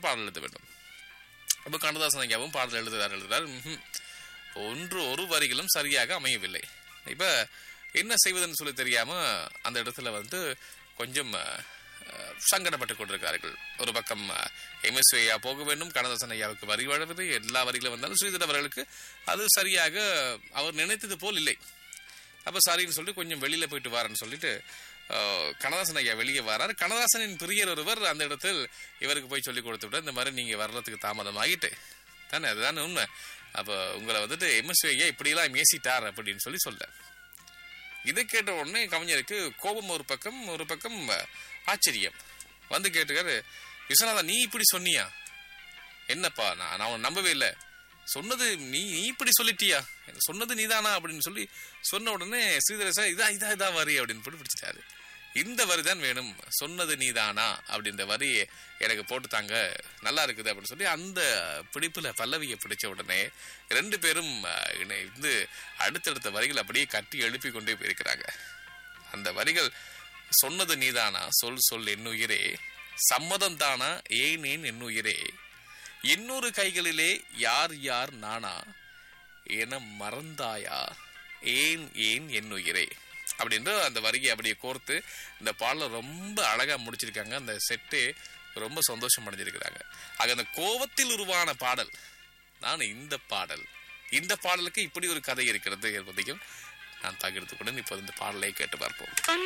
பாடல் எழுத வேண்டும் அப்போ கண்ணதாசன் ஐயாவும் பாடல் எழுதுறார் எழுதுறார் ம்ஹும். ஒன்று ஒரு வரிகளும் சரியாக அமையவில்லை இப்ப என்ன செய்வதுன்னு சொல்லி தெரியாம அந்த இடத்துல வந்து கொஞ்சம் அஹ், சங்கடப்பட்டு கொண்டிருக்கிறார்கள் ஒரு பக்கம் எம்எஸ் ஐயா போக வேண்டும் கண்ணதாசன் ஐயாவுக்கு வரி வழங்குது எல்லா வரிகளும் வந்தாலும் ஸ்ரீதர் அவர்களுக்கு அது சரியாக அவர் நினைத்தது போல் இல்லை அப்ப சரின்னு சொல்லிட்டு கொஞ்சம் வெளியில போயிட்டு வாரேன்னு சொல்லிட்டு அஹ், கண்ணதாசன் ஐயா வெளியே வரார் கண்ணதாசனின் பிரியர் ஒருவர் அந்த இடத்தில் இவருக்கு போய் சொல்லி கொடுத்து விட இந்த மாதிரி நீங்க வர்றதுக்கு தாமதம் ஆகிட்டு தானே அதுதானே உண்மை அப்ப உங்களை வந்துட்டு எம்எஸ் ஐயா இப்படியெல்லாம் மேசிட்டார் அப்படின்னு சொல்லி சொல்ல இதை கேட்ட உடனே கவிஞருக்கு கோபம் ஒரு பக்கம் ஒரு பக்கம் ஆச்சரியம் வந்து கேட்டுக்காரு விஸ்வநாதன் நீ இப்படி சொன்னியா என்னப்பா நான் நான் உன்னை நம்பவே இல்லை சொன்னது நீ நீ இப்படி சொல்லிட்டியா சொன்னது நீதானா அப்படின்னு சொல்லி சொன்ன உடனே ஸ்ரீதர சார் இதா இதா இதா வரி அப்படின்னு போட்டு பிடிச்சிட்டாரு இந்த வரி தான் வேணும் சொன்னது நீதானா அப்படின்ற வரி எனக்கு போட்டு தாங்க நல்லா இருக்குது அப்படின்னு சொல்லி அந்த பிடிப்புல பல்லவியை பிடிச்ச உடனே ரெண்டு பேரும் அஹ், இணைந்து அடுத்தடுத்த வரிகள் அப்படியே கட்டி எழுப்பி கொண்டே போயிருக்கிறாங்க அந்த வரிகள் சொன்னது நீதானா சொல் சொல் என்னுயிரே சம்மதம் தானா ஏன் ஏன் என்னுயிரே இன்னொரு கைகளிலே யார் யார் நானா என மறந்தாயா ஏன் ஏன் என்னுயிரே அப்படின்ற அந்த வரியை அப்படியே கோர்த்து இந்த பாடலை ரொம்ப அழகா முடிச்சிருக்காங்க அந்த செட்டு ரொம்ப சந்தோஷம் அடைஞ்சிருக்கிறாங்க ஆக அந்த கோவத்தில் உருவான பாடல் நான் இந்த பாடல் இந்த பாடலுக்கு இப்படி ஒரு கதை இருக்கிறது என்பதையும் நான் பகிர்ந்து கொண்டு இப்போது இந்த பாடலை கேட்டு பார்ப்போம்